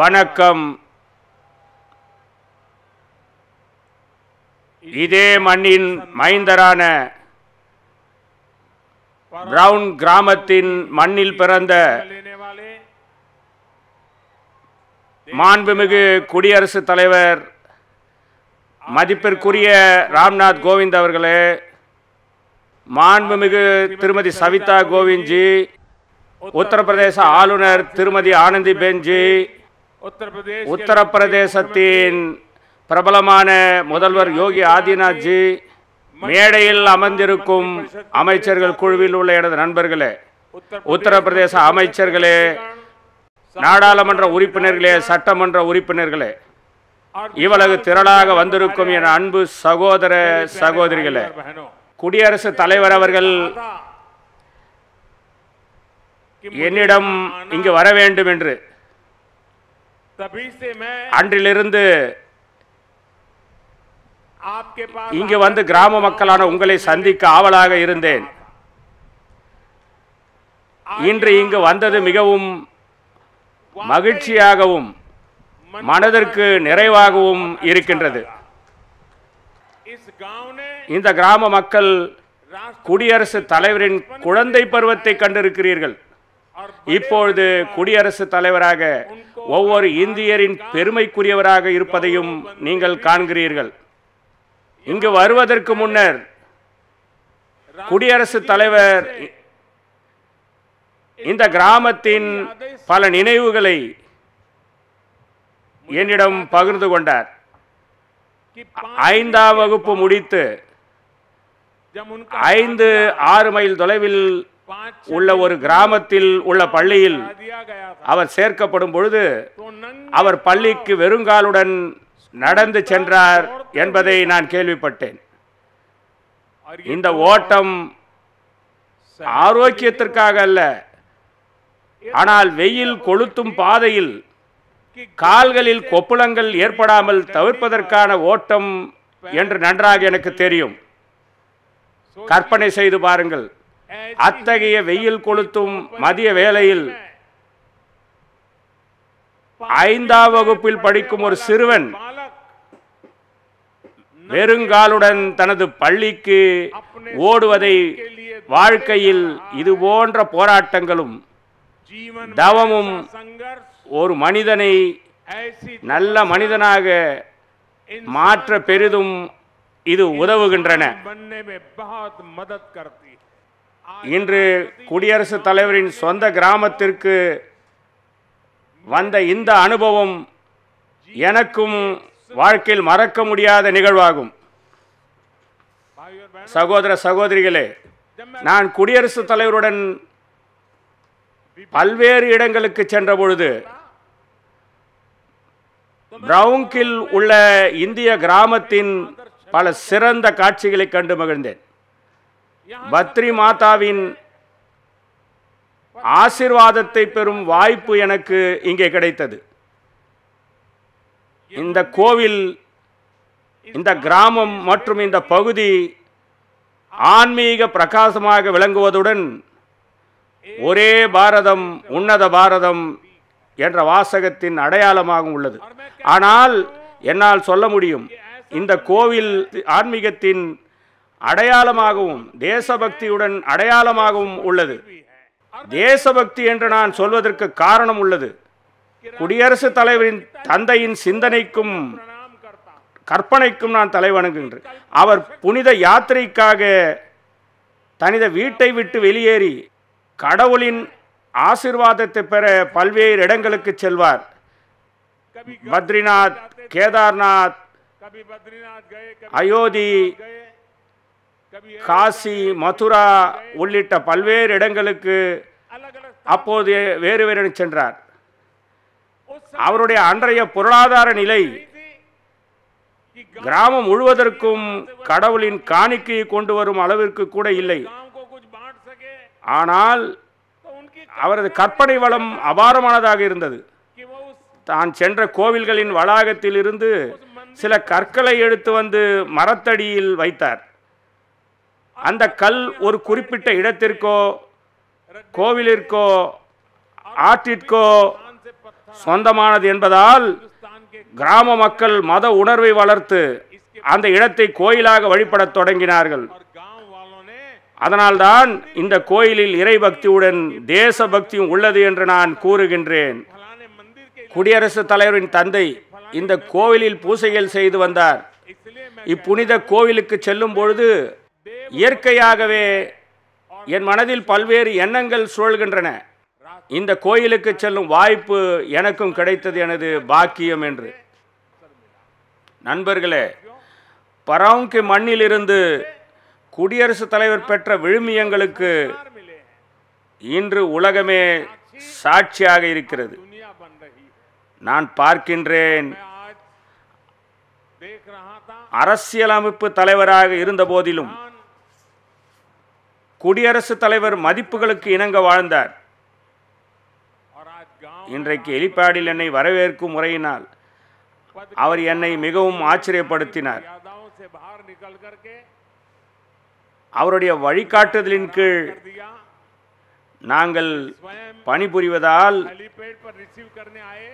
வணக்கம் இதே மண்ணின் மைந்தரான பிரவுன் கிராமத்தின் மண்ணில் பிறந்த लेने वाले மாண்புமிகு குடியரசுத் தலைவர் மதிப்பிற்குரிய ராம்நாத் கோவிந்த் அவர்களே மாண்புமிகு திருமதி சவிதா கோவிந்த்ஜி உத்தரப்பிரதேச ஆளுநர் திருமதி ஆனந்திபென்ஜி उत्तर प्रदेश உத்தரப்பிரதேசத்தின் பிரபலமான முதல்வர் யோகி ஆதிநாத்ஜி மேடையில் அமர்ந்திருக்கும் அமைச்சர்கள் குழுவில் உள்ள எனது நண்பர்களே उत्तर உத்தரப்பிரதேச அமைச்சர்களே நாடாளுமன்ற உறுப்பினர்களே சட்டமன்ற உறுப்பினர்களே இவ்வளவு திரளாக வந்திருக்கும் என் அன்பு சகோதர சகோதரிகளே और बहनों குடியரசுத் தலைவர் அவர்கள் था कि என்னிடம் இங்கு வர வேண்டும் என்று तभी से मैं அன்றிலிருந்து आपके पास இங்கு வந்து கிராம மக்களான உங்களை சந்திக்க ஆவலாக இருந்தேன் இன்று இங்கு வந்தது மிகவும் மகிழ்ச்சியாகவும் மனதிற்கு நிறைவாகவும் இருக்கின்றது इस गांव ने இந்த கிராம மக்கள் राष्ट्र குடியரசுத் தலைவரின் குழந்தை பருவத்தை கண்டிருக்கிறீர்கள் और இப்பொழுது குடியரசுத் தலைவராக ஒவ்வொரு இந்தியரின் பெருமைக்குரியவராக இருப்பதையும் நீங்கள் காண்கிறீர்கள் இங்கு வருவதற்கு முன்னர் குடியரசுத் தலைவர் இந்த கிராமத்தின் பல நினைவுகளை என்னிடம் பகிர்ந்து கொண்டார் कि ஐந்தாம் வகுப்பு முடித்து जब उनका ஐந்து ஆறு மைல் தொலைவில் पांच உள்ள ஒரு கிராமத்தில் உள்ள பள்ளியில் दिया गया था அவர் சேர்க்கப்படும் பொழுது तो नंगे அவர் பள்ளிக்கு வெறுங்காலுடன் நடந்து சென்றார் என்பதை நான் கேள்விப்பட்டேன் और இந்த ஓட்டம் ஆரோக்கியத்திற்காக அல்ல ஆனால் வெயில் கொளுத்தும் பாதையில் कि கால்களில் கொப்புளங்கள் ஏற்படாமல் தவிர்ப்பதற்கான ஓட்டம் என்று நன்றாக எனக்கு தெரியும் கற்பனை செய்து பாருங்கள் ऐसी அத்தகைய வெயில் கொளுத்தும் மதிய வேளையில் ஐந்தாம் வகுப்பில் படிக்கும் ஒரு சிறுவன் बालक வெறுங்காலுடன் தனது பள்ளிக்கு ஓடுவதை வாழ்க்கையில் இது போன்ற போராட்டங்களும் जीवन में தவமும் ऐसा संघर्ष ஒரு மனிதனை ऐसी நல்ல மனிதனாக மாற்ற பெரிதும் இது உதவுகின்றன बनने में बहुत मदद करती है आज இன்று குடியரசுத் தலைவரின் சொந்த கிராமத்திற்கு வந்த இந்த அனுபவம் எனக்கும் வாழ்க்கையில் மறக்க முடியாத நிகழ்வாகும் भाई और बहन சகோதர சகோதரிகளே நான் குடியரசுத் தலைவருடன் பல்வேறு இடங்களுக்கு சென்ற பொழுது பிரவுங்கில் உள்ள இந்திய கிராமத்தின் பல சிறந்த காட்சிகளை கண்டு மகிழ்ந்தேன் பத்ரி மாதாவின் ஆசிர்வாதத்தை பெறும் வாய்ப்பு எனக்கு இங்கே கிடைத்தது இந்த கோவில் இந்த கிராமம் மற்றும் இந்த பகுதி ஆன்மீக பிரகாசமாக விளங்குவதுடன் ஒரே பாரதம் உன்னத பாரதம் என்ற வாசகத்தின் அடையாளமாகவும் உள்ளது ஆனால் என்னால் சொல்ல முடியும் இந்த கோவில் ஆன்மீகத்தின் அடையாளமாகவும் தேசபக்தியுடன் அடையாளமாகவும் உள்ளது தேசபக்தி என்று நான் சொல்வதற்கு காரணம் உள்ளது குடியரசுத் தலைவரின் தந்தையின் சிந்தனைக்கும் प्रणाम करता हूं கற்பனைக்கும் நான் தலைவணங்குகின்றேன் அவர் புனித யாத்திரைக்காக தனித வீட்டை விட்டு வெளியேறி கடவுளின் ஆசிர்வாதத்தை பெற பல்வேறு இடங்களுக்கு செல்வார் कभी பத்ரிநாத் கேதார்நாத் कभी बद्रीनाथ गए कभी அயோத்தி गए कभी காசி மதுரா உள்ளிட்ட பல்வேறு இடங்களுக்கு अलग अलग அப்போது வேறு வேறு இடம் சென்றார் उस அவருடைய அன்றைய பொருளாதார நிலை थी कि गांव கிராமம் முழுவதற்கும் கடவுளின் காணிக்கையை கொண்டு வரும் அளவிற்கு கூட இல்லை गांव को कुछ बांट सके ஆனால் तो उनकी அவரது கற்பனை வளம் அபாரமானதாக இருந்தது कि वो उस தான் சென்ற கோவில்களின் வளாகத்தில் இருந்து சில கற்களை எடுத்து வந்து மரத்தடியில் வைத்தார் அந்த கல் ஒரு குறிப்பிட்ட இடத்திற்கோ கோவிலிற்கோ ஆற்றிற்கோ स्थान से पत्थर சொந்தமானது என்பதால் हिंदुस्तान के கிராம மக்கள் மத உணர்வை வளர்த்து அந்த இடத்தை கோயிலாக வழிபடத் தொடங்கினார்கள் और गांव वालों ने அதனால்தான் இந்த கோயிலில் இறைபக்தியுடன் தேசபக்தியும் உள்ளது என்று நான் கூறுகின்றேன் फलाने मंदिर के குடியரசுத் தலைவரின் தந்தை இந்த கோவிலில் பூசைகள் செய்து வந்தார் इसलिए मैं இப்புனித கோவிலுக்கு செல்லும் பொழுது இயற்கையாகவே என் மனதில் பல்வேறு எண்ணங்கள் சுழல்கின்றன இந்த கோயிலுக்கு செல்லும் வாய்ப்பு எனக்கும் கிடைத்தது எனது பாக்கியம் என்று நண்பர்களே பரவுங்கு மண்ணிலிருந்து குடியரசுத் தலைவர் பெற்ற விழுமியங்களுக்கு बाहर मिले हैं இன்று உலகமே சாட்சியாக இருக்கிறது दुनिया बन रही है நான் பார்க்கின்றேன் मैं आज देख रहा था அரசியலமைப்பு தலைவராக இருந்த போதிலும் खान குடியரசுத் தலைவர் மதிப்புகளுக்கு இணங்க வாழ்ந்தார் और आज गांव இன்றைக்கு எலிப்பாடில் என்னை வரவேற்கும் முறையினால் पद அவர் என்னை மிகவும் ஆச்சரியப்படுத்தினார் मर्यादाओं से बाहर निकल करके அவருடைய வழிகாட்டுதலின் கீழ் कर दिया நாங்கள் स्वयं பணிபுரிவதால் हेलीपैड पर रिसीव करने आए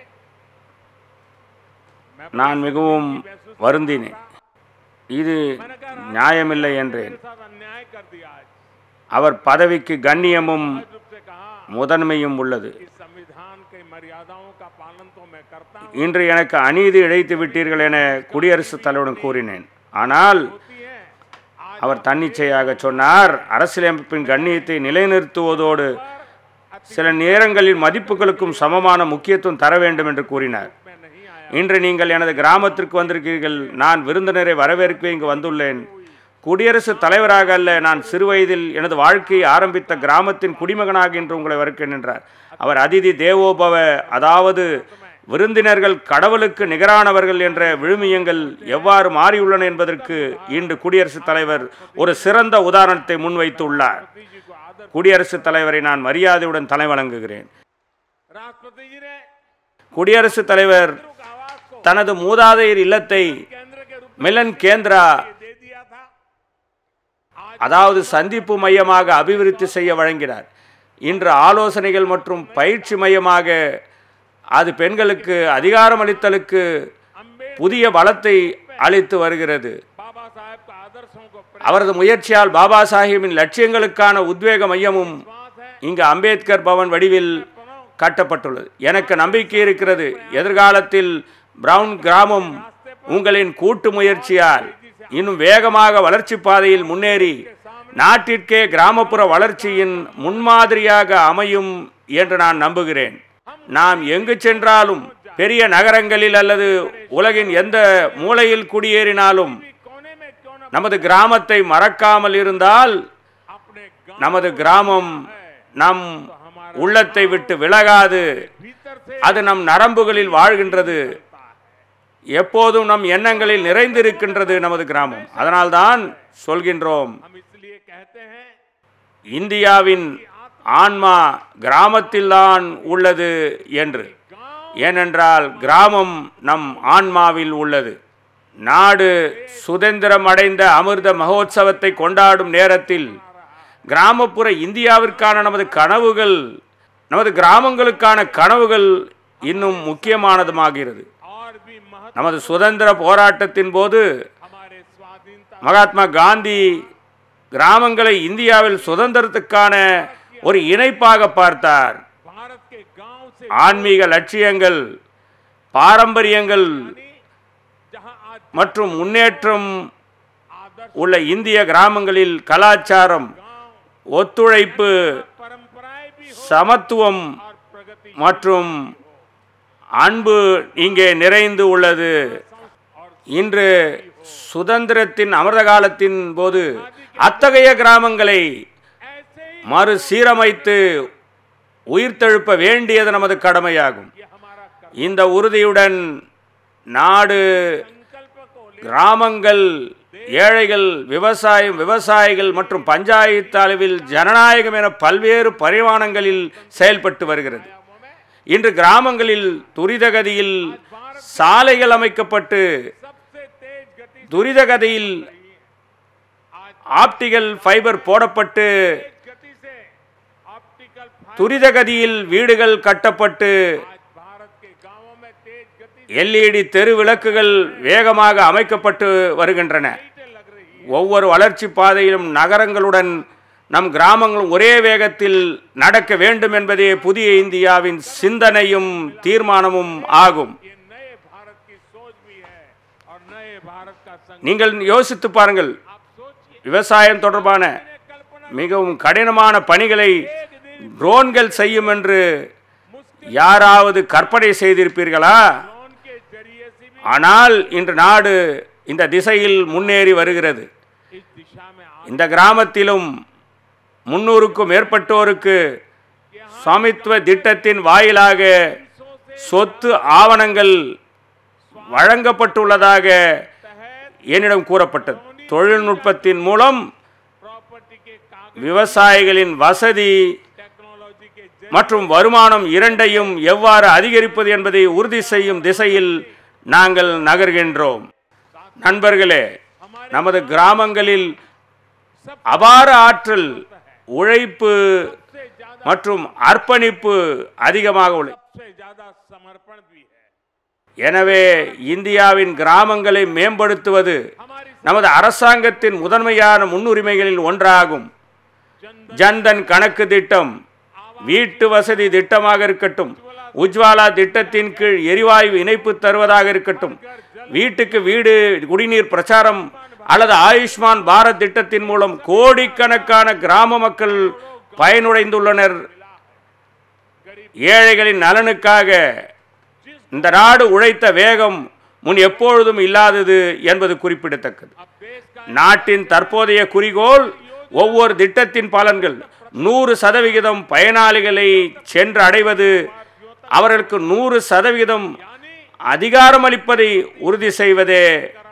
मैं நான் மிகவும் வருந்தினேன் இது நியாயமில்லை என்றேன் मेरे साथ अन्याय कर दिया आज அவர் பதவிக்கு கண்ணியமும் सहज रूप से कहा முதன்மையும் உள்ளது कि संविधान के मर्यादाओं का पालन तो मैं करता हूँ இன்று எனக்கு அநீதி இழைத்து விட்டீர்கள் என குடியரசுத் தலைவரிடம் கூறினேன் ஆனால் होती है आज அவர் தன்னிச்சையாக சொன்னார் அரசியலமைப்பின் கண்ணியத்தை நிலைநிறுத்துவதோடு சில நேரங்களில் மதிப்புகளுக்கும் சமமான முக்கியத்துவம் தர வேண்டும் என்று கூறினார் मैं नहीं आया இன்று நீங்கள் எனது கிராமத்திற்கு வந்திருக்கிறீர்கள் நான் விருந்தினரை வரவேற்க இங்கு வந்துள்ளேன் குடியரசுத் தலைவராக அல்ல நான் சிறுவயதில் எனது வாழ்க்கையை ஆரம்பித்த கிராமத்தின் குடிமகனாக இன்று உங்களை வரக்கிறேன் என்றார் அவர் அதிதி தேவோபவ அதாவது விருந்தினர்கள் கடவுளுக்கு நிகரானவர்கள் என்ற விழுமியங்கள் எவ்வாறு மாறியுள்ளன என்பதற்கு இன்று குடியரசுத் தலைவர் ஒரு சிறந்த உதாரணத்தை முன்வைத்துள்ளார் राष्ट्रपति जी को आदर குடியரசுத் தலைவரை நான் மரியாதையுடன் தலை வணங்குகிறேன் राष्ट्रपति जी ने குடியரசுத் தலைவர் लोक आवास को தனது மூதாதையர் இல்லத்தை केंद्र के रूप மிலன் கேந்திரா में दे दिया था आज அதாவது சந்திப்பு மையமாக அபிவிருத்தி செய்ய வழங்கினார் இன்று ஆலோசனைகள் மற்றும் பயிற்சி மையமாக அது பெண்களுக்கு அதிகாரமளித்தலுக்கு अम्बेडकर புதிய பலத்தை அளித்து வருகிறது बाबा साहेब का आदर्शों को அவரது முயற்சியால் பாபா சாஹிப்பின் லட்சியங்களுக்கான உத்வேக மையமும் प्रयास है இங்கு அம்பேத்கர் பவன் வடிவில் கட்டப்பட்டுள்ளது எனக்கு நம்பிக்கை இருக்கிறது எதிர்காலத்தில் பிரவுன் கிராமம் உங்களின் கூட்டு முயற்சியால் இன்னும் வேகமாக வளர்ச்சி பாதையில் முன்னேறி நாட்டிற்கே கிராமப்புற வளர்ச்சியின் முன்மாதிரியாக அமையும் என்று நான் நம்புகிறேன் நாம் எங்கு சென்றாலும் பெரிய நகரங்களில் அல்லது உலகின் எந்த மூலையில் குடியேறினாலும் कोने में क्यों न நமது கிராமத்தை மறக்காமல் இருந்தால் अपने गांव நமது கிராமம் நம் உள்ளத்தை விட்டு விலகாது भीतर से அது நம் நரம்புகளில் வாழ்கின்றது எப்போதும் நம் எண்ணங்களில் நிறைந்திருக்கின்றது நமது கிராமம் அதனால்தான் சொல்கின்றோம் हम इसलिए कहते हैं இந்தியாவின் ஆன்மா கிராமத்தில்தான் உள்ளது என்று गांव ஏனென்றால் கிராமம் நம் ஆன்மாவில் உள்ளது நாடு சுதந்திரம் அடைந்த அமிர்த மகோத்சவத்தை கொண்டாடும் நேரத்தில் கிராமப்புற இந்தியாவிற்கான நமது கனவுகள் நமது கிராமங்களுக்கான கனவுகள் இன்னும் முக்கியமானதுமாகிறது और भी महत्व நமது சுதந்திர போராட்டத்தின் போது हमारे स्वाधीनता மகாத்மா காந்தி கிராமங்களை இந்தியாவில் சுதந்திரத்துக்கான ஒரு இணைப்பாக பார்த்தார் भारत के गांव से ஆன்மீக லட்சியங்கள் பாரம்பரியங்கள் जहां आज மற்றும் முன்னேற்றம் आदर्श உள்ள இந்திய கிராமங்களில் கலாச்சாரம் गांव ஒத்துழைப்பு परंपराएं भी हो சமத்துவம் और प्रगति மற்றும் அன்பு இங்கே நிறைந்து உள்ளது और இன்று சுதந்திரத்தின் அமிர்த காலத்தின் போது அத்தகைய கிராமங்களை ऐसे ही மறுசீரமைத்து உயிர்த்தெழுப்ப வேண்டியது நமது கடமையாகும் ये हमारा कर- இந்த உறுதியுடன் நாடு संकल्प को ले கிராமங்கள் ஏழைகள் விவசாயம் விவசாயிகள் மற்றும் பஞ்சாயத்து அளவில் ஜனநாயகம் என பல்வேறு பரிமாணங்களில் செயல்பட்டு வருகிறது இன்று கிராமங்களில் துரிதகதியில் சாலைகள் அமைக்கப்பட்டு सबसे तेज गति துரிதகதியில் आज ஆப்டிகல் ஃபைபர் போடப்பட்டு तेज गति से ऑप्टिकल फाइबर துரிதகதியில் வீடுகள் கட்டப்பட்டு आज भारत के எல்இடி தெரு விளக்குகள் வேகமாக அமைக்கப்பட்டு வருகின்றன लाइटें लग रही है ஒவ்வொரு வளர்ச்சி பாதையிலும் நகரங்களுடன் நம் கிராமங்களும் ஒரே வேகத்தில் நடக்க வேண்டும் என்பதே புதிய இந்தியாவின் சிந்தனையும் தீர்மானமும் ஆகும் ये नए भारत की सोच भी है और नए भारत का संग நீங்கள் யோசித்து பாருங்கள் आप सोचिए விவசாயம் தொடர்பான मैंने कल्पना மிகவும் கடினமான பணிகளை एक दिन ட்ரோன்கள் செய்யும் என்று मुश्किल யாராவது கற்பனை செய்திருப்பீர்களா ड्रोन के जरिए से भी ஆனால் இன்று நாடு இந்த திசையில் முன்னேறி வருகிறது इस दिशा में आ இந்த கிராமத்திலும் முன்னூறுக்கும் மேற்பட்டோருக்கு சுவாமித்துவ திட்டத்தின் வாயிலாக சொத்து ஆவணங்கள் வழங்கப்பட்டுள்ளதாக तहत என்னிடம் கூறப்பட்டது தொழில்நுட்பத்தின் மூலம் प्रॉपर्टी के कागज விவசாயிகளின் வசதி टेक्नोलॉजी के जरिए மற்றும் வருமானம் இரண்டையும் எவ்வாறு அதிகரிப்பது என்பதை உறுதி செய்யும் திசையில் நாங்கள் நகர்கின்றோம் நண்பர்களே நமது கிராமங்களில் அபார ஆற்றல் உழைப்பு सबसे ज्यादा மற்றும் அர்ப்பணிப்பு அதிகமாக உள்ளது सबसे ज्यादा समर्पण भी है எனவே இந்தியாவின் கிராமங்களை மேம்படுத்துவது हमारी நமது அரசாங்கத்தின் முதன்மையான முன்னுரிமைகளில் ஒன்றாகும் जनधन ஜன்தன் கணக்கு திட்டம் வீட்டு வசதி திட்டமாக இருக்கட்டும் உஜ்வாலா திட்டத்தின் கீழ் எரிவாயு இணைப்பு தருவதாக இருக்கட்டும் வீட்டுக்கு வீடு குடிநீர் பிரச்சாரம் அல்லது ஆயுஷ்மான் பாரத் திட்டத்தின் மூலம் கோடிக்கணக்கான கிராம மக்கள் பயனுடைந்துள்ளனர் ஏழைகளின் நலனுக்காக இந்த நாடு உழைத்த வேகம் முன் எப்பொழுதும் இல்லாதது என்பது குறிப்பிடத்தக்கது अब देश का நாட்டின் தற்போதைய குறிக்கோள் ஒவ்வொரு திட்டத்தின் பலன்கள் நூறு சதவிகிதம் பயனாளிகளை சென்று அடைவது அவர்களுக்கு நூறு சதவிகிதம் यानी அதிகாரம் அளிப்பதை உறுதி செய்வதே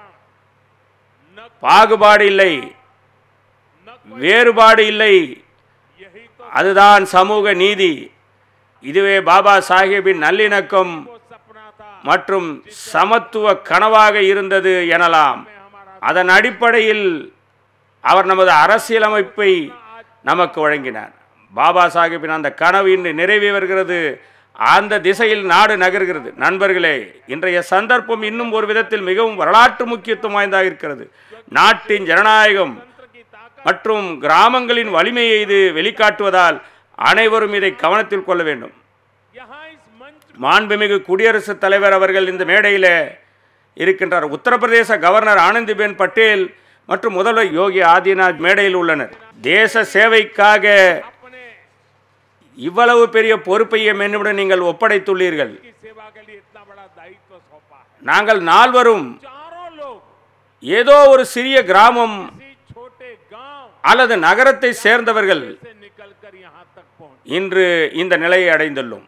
न பாகுபாடு இல்லை வேறுபாடு இல்லை यही तो அதுதான் சமூக நீதி இதுவே பாபா சாஹேபின் நல்லிணக்கம் वो सपना था மற்றும் சமத்துவ கனவாக இருந்தது எனலாம் அதன் அடிப்படையில் அவர் நமது அரசியலமைப்பை நமக்கு வழங்கினார் பாபா சாஹிப்பின் அந்த கனவு இன்று நிறைவே வருகிறது அந்த திசையில் நாடு நகர்கிறது நண்பர்களே இன்றைய சந்தர்ப்பம் இன்னும் ஒரு விதத்தில் மிகவும் வரலாற்று முக்கியத்துவம் வாய்ந்ததாக இருக்கிறது நாட்டின் ஜனநாயகம் तंत्र की ताकत மற்றும் கிராமங்களின் வலிமையை இது வெளிக்காட்டுவதால் அனைவரும் இதை கவனத்தில் கொள்ள வேண்டும் यहाँ इस मंच மாண்புமிகு குடியரசுத் தலைவர் அவர்கள் இந்த மேடையில் இருக்கின்றார் உத்தரப்பிரதேச கவர்னர் ஆனந்திபென் பட்டேல் மற்றும் முதல்வர் யோகி ஆதித்யநாத் மேடையில் உள்ளனர் தேச சேவைக்காக अपने இவ்வளவு பெரிய பொறுப்பையும் என்னுடன் நீங்கள் ஒப்படைத்துள்ளீர்கள் की सेवा के लिए इतना बड़ा दायित्व सौंपा है நாங்கள் நால்வரும் चारों लोग ஏதோ ஒரு சிறிய கிராமம் किसी छोटे गांव அல்லது நகரத்தை சேர்ந்தவர்கள் से निकलकर यहाँ तक पहुंचे இன்று இந்த நிலையை அடைந்துள்ளோம்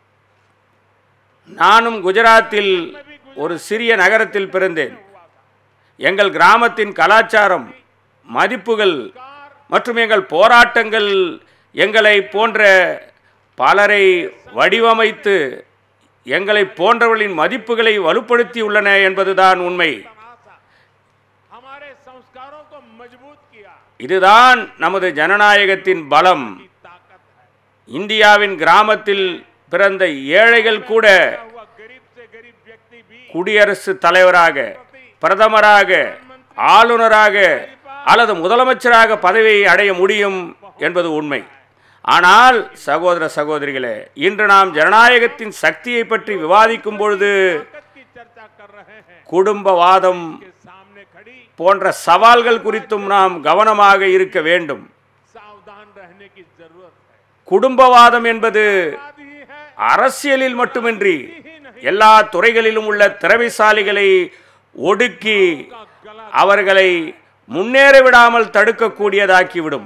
நானும் குஜராத்தில் ஒரு சிறிய நகரத்தில் பிறந்தேன் எங்கள் கிராமத்தின் கலாச்சாரம் மதிப்புகள் மற்றும் எங்கள் போராட்டங்கள் எங்களை போன்ற பலரை வடிவமைத்து எங்களை போன்றவர்களின் மதிப்புகளை வலுப்படுத்தியுள்ளன என்பதுதான் உண்மை तमाशा हमारे संस्कारों को मजबूत किया இதுதான் நமது ஜனநாயகத்தின் பலம் की ताकत है இந்தியாவின் கிராமத்தில் பிறந்த ஏழைகள் கூட हुआ गरीब से गरीब व्यक्ति भी குடியரசுத் தலைவராக பிரதமராக ஆளுநராக அல்லது முதலமைச்சராக பதவியை அடைய முடியும் என்பது உண்மை ஆனால் சகோதர சகோதரிகளே இன்று நாம் ஜனநாயகத்தின் சக்தியை பற்றி விவாதிக்கும் பொழுது ताकत की चर्चा कर रहे हैं குடும்பவாதம் के सामने खड़ी போன்ற சவால்கள் குறித்தும் நாம் கவனமாக இருக்க வேண்டும் सावधान रहने की जरूरत है குடும்பவாதம் என்பது बात ही है அரசியலில் மட்டுமின்றி எல்லா துறைகளிலும் உள்ள திறமைசாலிகளை ஒடுக்கி का गला அவர்களை முன்னேற விடாமல் தடுக்கக்கூடியதாக்கிவிடும்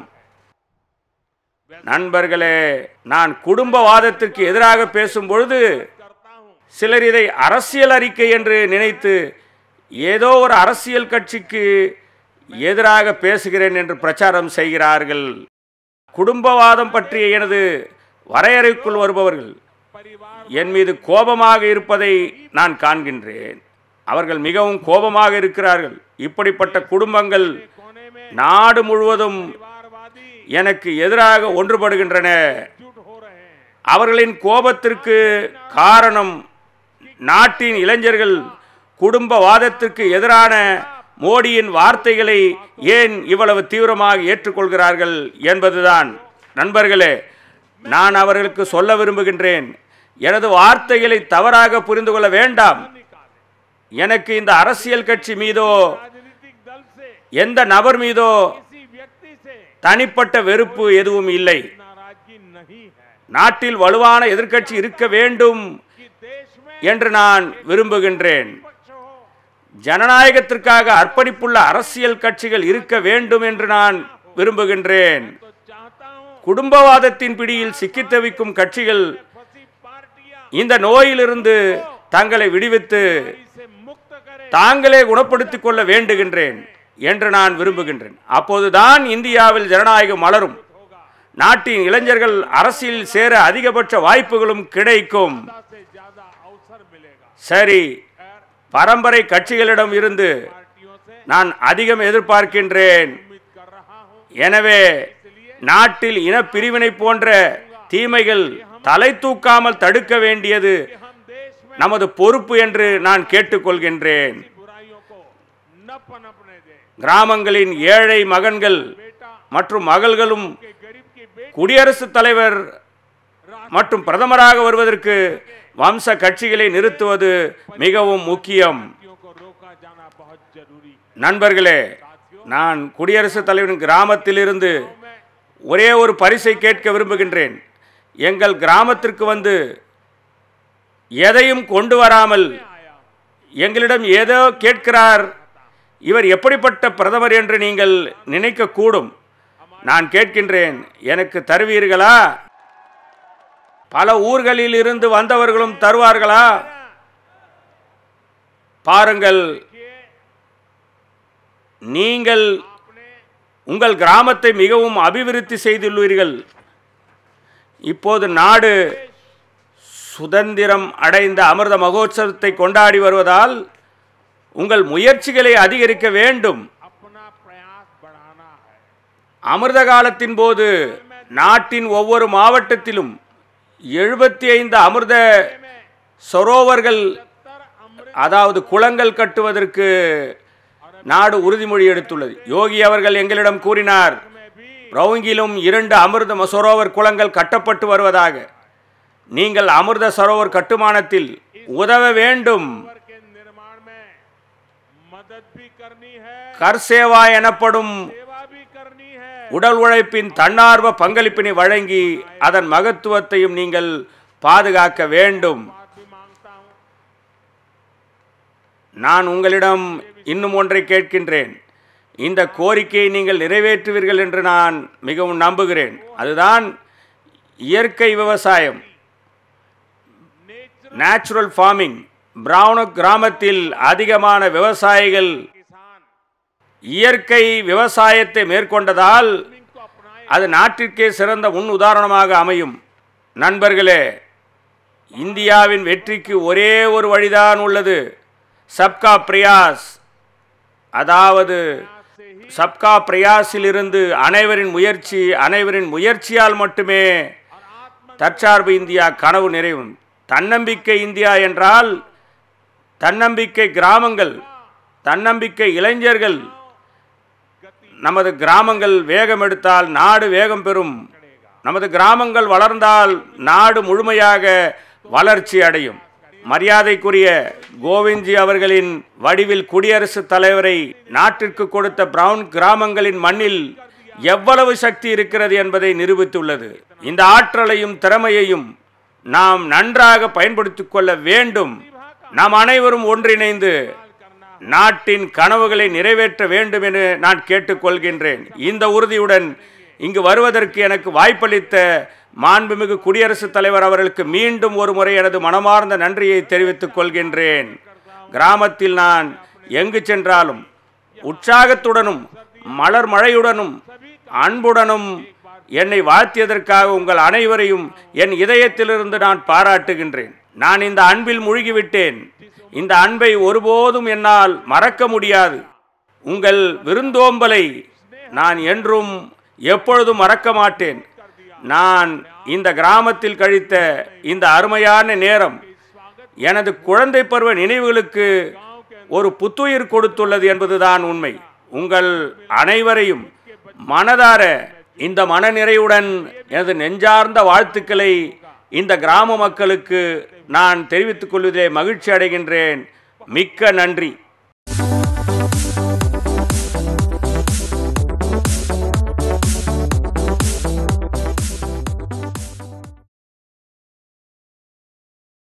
நண்பர்களே நான் குடும்பவாதத்திற்கு எதிராக பேசும் பொழுது करता हूँ சிலர் இதை அரசியல் அறிக்கை என்று நினைத்து ஏதோ ஒரு அரசியல் கட்சிக்கு எதிராக பேசுகிறேன் என்று பிரச்சாரம் செய்கிறார்கள் குடும்பவாதம் பற்றிய எனது வரையறைக்குள் வருபவர்கள் परिवार என் மீது கோபமாக இருப்பதை நான் காண்கின்றேன் அவர்கள் மிகவும் கோபமாக இருக்கிறார்கள் இப்படிப்பட்ட குடும்பங்கள் के कोने में நாடு முழுவதும் परिवारवादी எனக்கு எதிராக ஒன்றுபடுகின்றன जुट हो रहे हैं அவர்களின் கோபத்திற்கு காரணம் நாட்டின் இளைஞர்கள் குடும்பவாதத்திற்கு எதிரான மோடியின் வார்த்தைகளை ஏன் இவ்வளவு தீவிரமாக ஏற்றுக்கொள்கிறார்கள் என்பதுதான் நண்பர்களே நான் அவர்களுக்கு சொல்ல விரும்புகின்றேன் எனது வார்த்தைகளை தவறாக புரிந்து கொள்ள வேண்டாம் எனக்கு இந்த அரசியல் கட்சி மீதோ राजनीतिक दल से எந்த நபர் மீதோ किसी व्यक्ति से தனிப்பட்ட வெறுப்பு எதுவும் இல்லை नाराजगी नहीं है நாட்டில் வலுவான எதிர்க்கட்சி இருக்க வேண்டும் कि देश में என்று நான் விரும்புகின்றேன் पक्ष हो ஜனநாயகத்திற்காக அர்ப்பணிப்புள்ள அரசியல் கட்சிகள் இருக்க வேண்டும் என்று நான் விரும்புகின்றேன் तो चाहता हूं குடும்பவாதத்தின் பிடியில் சிக்கித் தவிக்கும் கட்சிகள் फंसी पार्टियां இந்த நோயிலிருந்து தங்களை விடுவித்து इसे मुक्त करें தாங்களே குணப்படுத்திக் கொள்ள வேண்டுகின்றேன் என்று நான் விரும்புகின்றேன் அப்போதுதான் இந்தியாவில் ஜனநாயகம் மலரும் நாட்டின் இளைஞர்கள் அரசியலில் சேர அதிகபட்ச வாய்ப்புகளும் கிடைக்கும் ज्यादा से ज्यादा अवसर मिलेगा சரி खैर பரம்பரை கட்சிகளிடம் இருந்து पार्टियों से நான் அதிகம் எதிர்பார்க்கின்றேன் उम्मीद कर रहा हूं எனவே நாட்டில் இன பிரிவினை போன்ற தீமைகள் தலை தூக்காமல் தடுக்க வேண்டியது कि हम देश में நமது பொறுப்பு என்று நான் கேட்டுக்கொள்கின்றேன் ऐसी बुराइयों को न पनपने दें கிராமங்களின் ஏழை மகன்கள் बेटा மற்றும் மகள்களும் के गरीब की बेटी குடியரசுத் தலைவர் மற்றும் பிரதமராக வருவதற்கு வம்ச கட்சிகளை நிறுத்துவது மிகவும் முக்கியம் को रोका जाना बहुत जरूरी है நண்பர்களே நான் குடியரசுத் தலைவரின் கிராமத்திலிருந்து ஒரே ஒரு பரிசை கேட்க விரும்புகின்றேன் எங்கள் கிராமத்திற்கு வந்து எதையும் கொண்டு வராமல் எங்களிடம் ஏதோ கேட்கிறார் இவர் எப்படிப்பட்ட பிரதமர் என்று நீங்கள் நினைக்கக்கூடும் நான் கேட்கின்றேன் எனக்கு தருவீர்களா பல ஊர்களில் இருந்து வந்தவர்களும் தருவார்களா பாருங்கள் நீங்கள் உங்கள் கிராமத்தை மிகவும் அபிவிருத்தி செய்துள்ளீர்கள் இப்போது நாடு சுதந்திரம் அடைந்த அமிர்த மகோத்சவத்தை கொண்டாடி வருவதால் உங்கள் முயற்சிகளை அதிகரிக்க வேண்டும் अपना प्रयास बढ़ाना है அமிர்த காலத்தின் போது நாட்டின் ஒவ்வொரு மாவட்டத்திலும் எழுபத்தி ஐந்து அமிர்த சரோவர்கள் सत्तर अमृत அதாவது குளங்கள் கட்டுவதற்கு நாடு உறுதிமொழி எடுத்துள்ளது யோகி அவர்கள் எங்களிடம் கூறினார் में भी ரவுங்கிலும் இரண்டு அமிர்த சரோவர் குளங்கள் கட்டப்பட்டு வருவதாக நீங்கள் அமிர்த சரோவர் கட்டுமானத்தில் உதவ வேண்டும் घर के निर्माण में मदद भी करनी है கர்சேவா எனப்படும் सेवा भी करनी है உடல் உழைப்பின் தன்னார்வ பங்களிப்பினை வழங்கி அதன் மகத்துவத்தையும் நீங்கள் பாதுகாக்க வேண்டும் बात भी मांगता हूं நான் உங்களிடம் இன்னும் ஒன்றை கேட்கின்றேன் இந்த கோரிக்கையை நீங்கள் நிறைவேற்றுவீர்கள் என்று நான் மிகவும் நம்புகிறேன் அதுதான் இயற்கை விவசாயம் नेचर நேச்சுரல் ஃபார்மிங் பிரவுன கிராமத்தில் அதிகமான விவசாயிகள் किसान இயற்கை விவசாயத்தை மேற்கொண்டதால் को अपनाए அது நாட்டிற்கே சிறந்த முன் உதாரணமாக அமையும் நண்பர்களே இந்தியாவின் வெற்றிக்கு ஒரே ஒரு வழிதான் உள்ளது சப்கா பிரயாஸ் அதாவது से ही சப்கா பிரயாஸிலிருந்து அனைவரின் முயற்சி அனைவரின் முயற்சியால் மட்டுமே और आत्म தற்சார்பு இந்தியா கனவு நிறைவும் தன்னம்பிக்கை இந்தியா என்றால் தன்னம்பிக்கை கிராமங்கள் தன்னம்பிக்கை இளைஞர்கள் நமது கிராமங்கள் வேகம் எடுத்தால் நாடு வேகம் பெறும் நமது கிராமங்கள் வளர்ந்தால் நாடு முழுமையாக வளர்ச்சி அடையும் மரியாதைக்குரிய கோவிந்த்ஜி அவர்களின் வடிவில் குடியரசுத் தலைவரை நாட்டிற்கு கொடுத்த பிரவுன் கிராமங்களின் மண்ணில் எவ்வளவு சக்தி இருக்கிறது என்பதை நிரூபித்துள்ளது இந்த ஆற்றலையும் திறமையையும் நாம் நன்றாக பயன்படுத்திக் கொள்ள வேண்டும் நாம் அனைவரும் ஒன்றிணைந்து நாட்டின் கனவுகளை நிறைவேற்ற வேண்டும் என நான் கேட்டுக்கொள்கின்றேன் இந்த உறுதியுடன் இங்கு வருவதற்கு எனக்கு வாய்ப்பளித்த மாண்புமிகு குடியரசுத் தலைவர் அவர்களுக்கு மீண்டும் ஒரு முறை எனது மனமார்ந்த நன்றியை தெரிவித்துக் கொள்கின்றேன் கிராமத்தில் நான் எங்கு சென்றாலும் உற்சாகத்துடனும் மலர் மழையுடனும் அன்புடனும் என்னை வாழ்த்தியதற்காக உங்கள் அனைவரையும் என் இதயத்திலிருந்து நான் பாராட்டுகின்றேன் நான் இந்த அன்பில் மூழ்கிவிட்டேன் இந்த அன்பை ஒருபோதும் என்னால் மறக்க முடியாது உங்கள் விருந்தோம்பலை நான் என்றும் எப்பொழுதும் மறக்க மாட்டேன் நான் இந்த கிராமத்தில் கழித்த இந்த அருமையான நேரம் எனது குழந்தை பருவ நினைவுகளுக்கு ஒரு புத்துயிர் கொடுத்துள்ளது என்பதுதான் உண்மை உங்கள் அனைவரையும் மனதார இந்த மனநிறைவுடன் எனது நெஞ்சார்ந்த வாழ்த்துக்களை இந்த கிராம மக்களுக்கு நான் தெரிவித்துக் கொள்வதிலே மகிழ்ச்சி அடைகின்றேன் மிக்க நன்றி